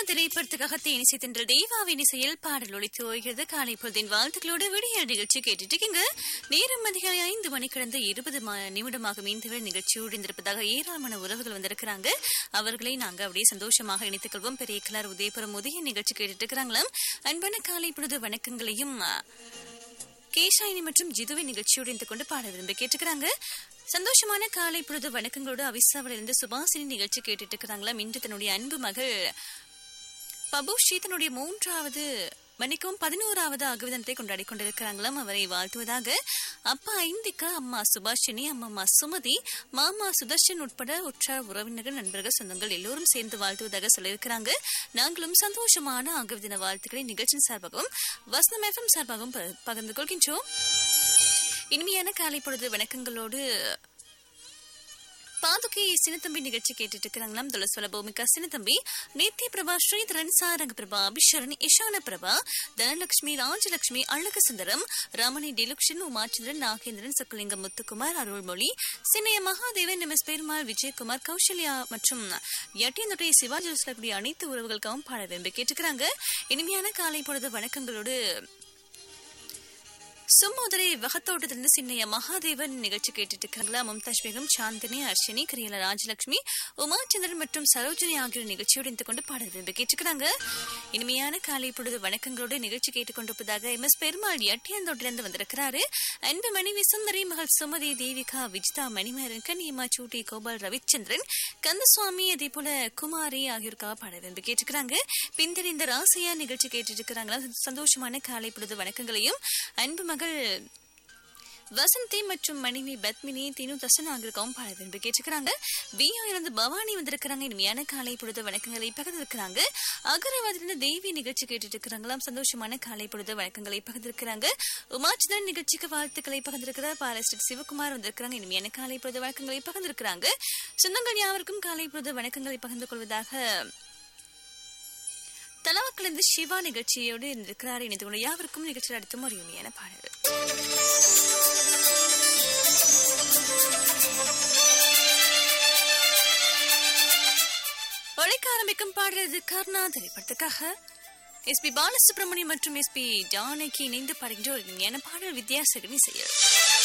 திரைப்படத்துக்காக தேனிசை தென்ற தெய்வாவின் இசையில் பாடல் ஒழித்து ஓய்கிறது காலை பொழுதின் வாழ்த்துக்களோடு விடியல் நிகழ்ச்சி கேட்டுட்டு இருக்கீங்க நேரம் அதிகாலை ஐந்து மணி கடந்த இருபது நிமிடமாக மீன்தவிழ் நிகழ்ச்சியோடு இருந்திருப்பதாக ஏராளமான உறவுகள் வந்திருக்கிறாங்க அவர்களை நாங்க அப்படியே சந்தோஷமாக இணைத்துக் கொள்வோம் பெரிய கிளார் உதயபுரம் உதய நிகழ்ச்சி கேட்டுட்டு இருக்கிறாங்களாம் அன்பான காலை பொழுது வணக்கங்களையும் கேஷாயினி மற்றும் ஜிதுவை நிகழ்ச்சியோடு இருந்து கொண்டு பாட விரும்பி கேட்டுக்கிறாங்க சந்தோஷமான காலை பொழுது வணக்கங்களோடு அவிசாவிலிருந்து சுபாசினி நிகழ்ச்சி கேட்டுட்டு இருக்கிறாங்களாம் இன்று தன்னுடைய அன்பு மகள் பபுஷி தன்னுடைய மூன்றாவது மன்னிக்கவும் பதினோராவது அகவிதனத்தை கொண்டாடி கொண்டிருக்கிறாங்களாம் அவரை வாழ்த்துவதாக அப்பா ஐந்திகா அம்மா சுபாஷினி அம்மம்மா சுமதி மாமா சுதர்ஷன் உட்பட உற்றார் உறவினர்கள் நண்பர்கள் சொந்தங்கள் எல்லோரும் சேர்ந்து வாழ்த்துவதாக சொல்லியிருக்கிறாங்க நாங்களும் சந்தோஷமான அகவிதின வாழ்த்துக்களை நிகழ்ச்சியின் சார்பாகவும் வசனம் எஃப்எம் சார்பாகவும் ப- பகிர்ந்து கொள்கின்றோம் இனிமையான காலை பொழுது வணக்கங்களோடு பாதுகை சினத்தம்பி நிகழ்ச்சி கேட்டுட்டு இருக்கிறாங்களாம் துளசுவல பூமிகா சினத்தம்பி நித்ய பிரபா ஸ்ரீதரன் சாரங்க பிரபா அபிஷரன் இஷான பிரபா தனலட்சுமி ராஜலட்சுமி அழகு சுந்தரம் ரமணி டிலுக்ஷன் உமாச்சந்திரன் நாகேந்திரன் சொக்கலிங்கம் முத்துக்குமார் அருள்மொழி சின்னைய மகாதேவன் எம் எஸ் பெருமாள் விஜயகுமார் கௌசல்யா மற்றும் எட்டியந்துடைய சிவாஜி சொல்லக்கூடிய அனைத்து உறவுகளுக்காகவும் பாட விரும்பி கேட்டுக்கிறாங்க இனிமையான காலை பொழுது வணக்கங்களோடு சும்மோதரை வகத்தோட்டத்திலிருந்து சின்னைய மகாதேவன் நிகழ்ச்சி கேட்டுட்டு இருக்காங்களா மும்தாஜ் பேகம் சாந்தினி அர்ஷினி கரியல ராஜலட்சுமி உமாச்சந்திரன் மற்றும் சரோஜினி ஆகியோர் நிகழ்ச்சியோடு இருந்து கொண்டு பாட விரும்பி கேட்டுக்கிறாங்க இனிமையான காலை பொழுது வணக்கங்களோடு நிகழ்ச்சி கேட்டுக்கொண்டிருப்பதாக எம் எஸ் பெருமாள் எட்டியாந்தோட்டிலிருந்து வந்திருக்கிறாரு அன்பு மனைவி சுந்தரி மகள் சுமதி தேவிகா விஜிதா மணிமேரன் கன்னியம்மா சூட்டி கோபால் ரவிச்சந்திரன் கந்தசுவாமி அதே போல குமாரி ஆகியோருக்காக பாட விரும்பி கேட்டுக்கிறாங்க பின்தறிந்த ராசியா நிகழ்ச்சி கேட்டுட்டு இருக்கிறாங்களா சந்தோஷமான காலை பொழுது வணக்கங்களையும் அன்பு மகள் வசந்தி மற்றும் மனைவி பத்மினி தினு தசன் ஆகியோருக்காகவும் பாட விரும்பி கேட்டுக்கிறாங்க பிஓ இருந்து பவானி வந்திருக்கிறாங்க இனிமையான காலை பொழுது வணக்கங்களை பகிர்ந்திருக்கிறாங்க அகரவாதிலிருந்து தேவி நிகழ்ச்சி கேட்டுட்டு இருக்கிறாங்களாம் சந்தோஷமான காலை பொழுது வணக்கங்களை பகிர்ந்திருக்கிறாங்க உமாச்சிதன் நிகழ்ச்சிக்கு வாழ்த்துக்களை பகிர்ந்திருக்கிறார் பாலஸ்டிக் சிவகுமார் வந்திருக்கிறாங்க இனிமையான காலை பொழுது வணக்கங்களை பகிர்ந்திருக்கிறாங்க சொந்தங்கள் யாவருக்கும் காலை பொழுது வணக்கங்களை பகிர்ந்து கொள்வதாக தலாக்கிலிருந்து சிவா நிகழ்ச்சியோடு இருக்கிறார் இணைந்து கொண்டு யாவருக்கும் நிகழ்ச்சியில் அடுத்தும் ஒரு இனிமையான பாடல் உழைக்க ஆரம்பிக்கும் பாடுறது கர்ணா திரைப்படத்துக்காக எஸ் பி பாலசுப்ரமணியம் மற்றும் எஸ் பி ஜானகி இணைந்து பாடுகின்ற ஒரு இனிமையான பாடல் வித்யாசகரின் செயல்